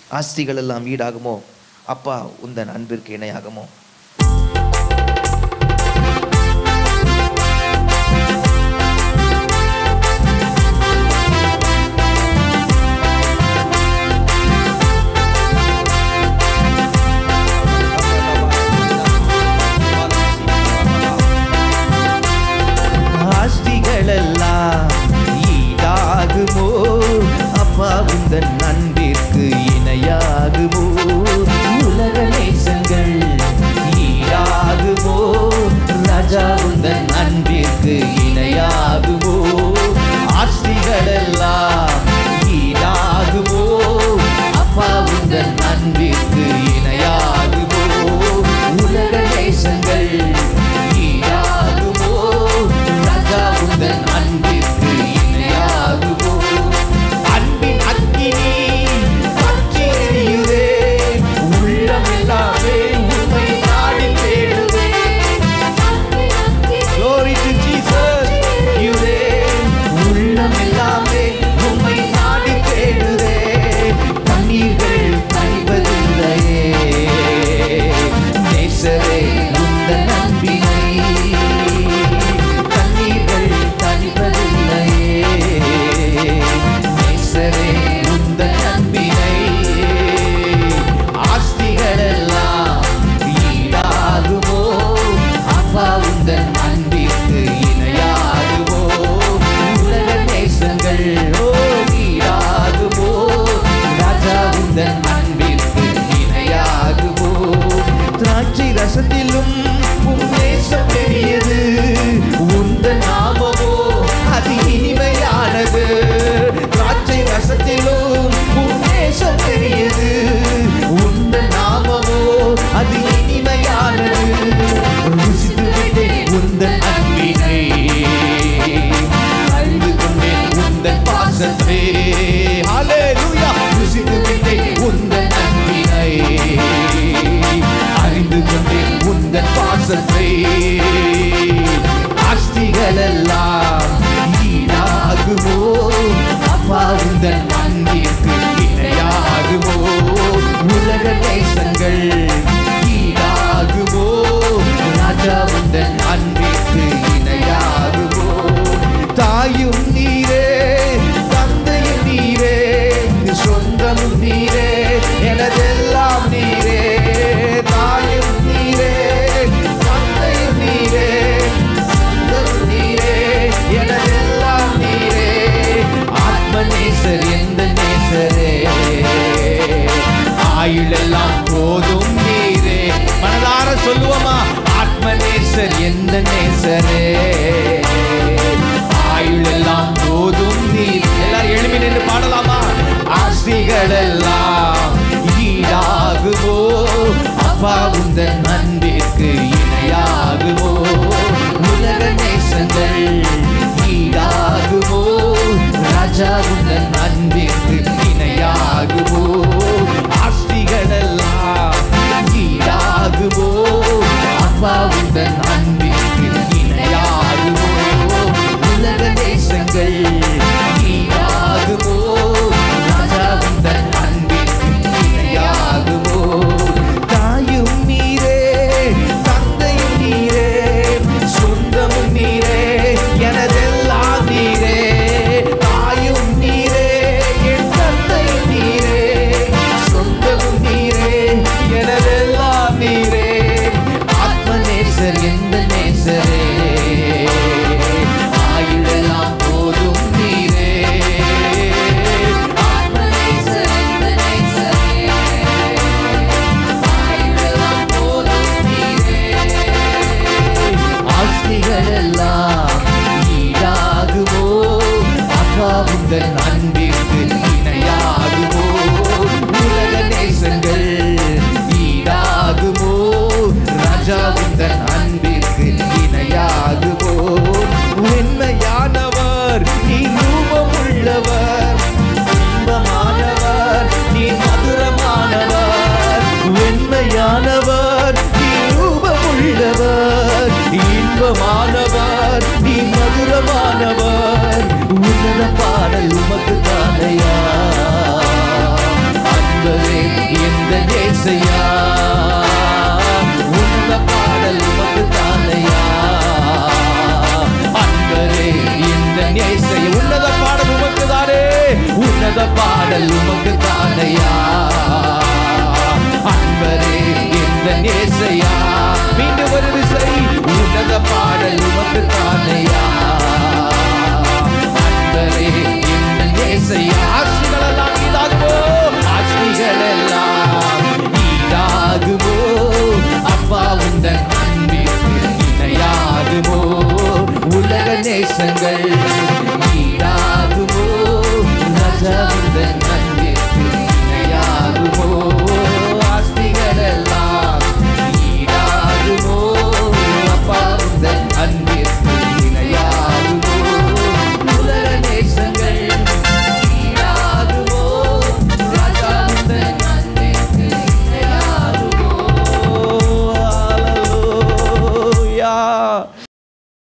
ஆஸ்திகள் எல்லாம் ஈடாகுமோ அப்பா உந்தன் அன்பிற்கு இணையாகுமோ ஆஸ்திகளெல்லாம் ஈடாகுமோ அப்பா உந்தன் அன்பிற்கு இணையாகுமோ உலக நேசங்கள் ஈடாகுமோ ராஜா உந்தன் அன்பிற்கு இணையாகுமோ ஆஸ்திகளெல்லாம் ஈடாகுமோ அப்பா உந்தன் அன்பிற்கு இணையாகுமோ உலக நேசங்கள் ஈடாகுமோ ராஜா உந்தன் அன்பிற்கு இணையாகுமோ அன்பின் அக்கினி பற்றி எரியுதே உள்ளம் எல்லாமே உண்மை நாடி தேடுதே Glory to Jesus. யுதே, உள்ளம் எல்லாமே உம்மை நாடி தேடுதே. கண்ணீர்கள் கனிவதில்லையே. நேசரே, உந்தன் அன்பினை. கண்ணீர்கள் கனிவதில்லையே. நேசரே, உந்தன் அன்பினை. ஆஸ்திகளெல்லாம் ஈடாகுமோ அப்பா உந்தன் அன்பிற்கு இணையாகுமோ உலக நேசங்கள் ஓ ஈடாகுமோ ராஜா உந்தன் அன்பிற்கு இணையாகுமோ திராட்சை ரசத்திலும் உன் நேசம் பெரியது உந்தன் நாமமோ அது இனிமையானது திராட்சை ரசத்திலும் உன் நேசம் பெரியது உந்தன் நாமமோ அது இனிமையானது ருசித்து விட்டேன் உந்தன் அன்பினை அறிந்து கொண்டேன் உந்தன் பாசத்தை ஹalleluya ருசித்து விட்டேன் உந்தன் அன்பினை அறிந்து கொண்டேன் உந்தன் பாசத்தை ஆஸ்திகளெல்லாம் ஈடாகுமோ அப்பா உந்தன் அன்பிற்கு இணையாகுமோ உலக தேசங்கள் ஈடாகுமோ ராஜா உந்தன் அன்பிற்கு இணையாகுமோ தாயும் நீரே தந்தையும் நீரே சொந்தமும் நீரே எனதெல்லாம் நீரே தாயும் நீரே தந்தையும் நீரே சொந்தமும் நீரே எனதெல்லாம் நீரே ஆத்ம நேசர் எந்த நேசரே ஆயுளெல்லாம் போதும் நீரே மனதார சொல்லுவோமா ஆத்ம நேசர் எந்த நேசரே ஆயுளெல்லாம் போதும் நீர் எல்லாரும் எழுமி நின்று பாடலாமா ஆசிகளெல்லாம் ஈடாகுமோ அப்பா உந்தன் அன்பிற்கு இணையாகுமோ உலக நேசங்கள் ஈடாகுமோ ராஜா உந்தன் அன்பிற்கு இணையாகுமோ ஆஸ்திகளெல்லாம் ஈடாகுமோ அப்பா உந்தன் அன்பிற்கு இணையாகுமோ உலக தேசங்கள் ஈடாகுமோ ராஜா உந்தன் அன்பிற்கு இணையாகுமோ தாயும் நீரே தந்தையும் நீரே சொந்தமும் நீரே எனதெல்லாம் நீரே தாயும் நீரே பாடல் உமக்கு தானையா அன்பரே இந்த நேசையா மீண்டும் ஒரு விசை உன்னத பாடல் உமக்கு தானையா அன்பரே இந்த நேசையா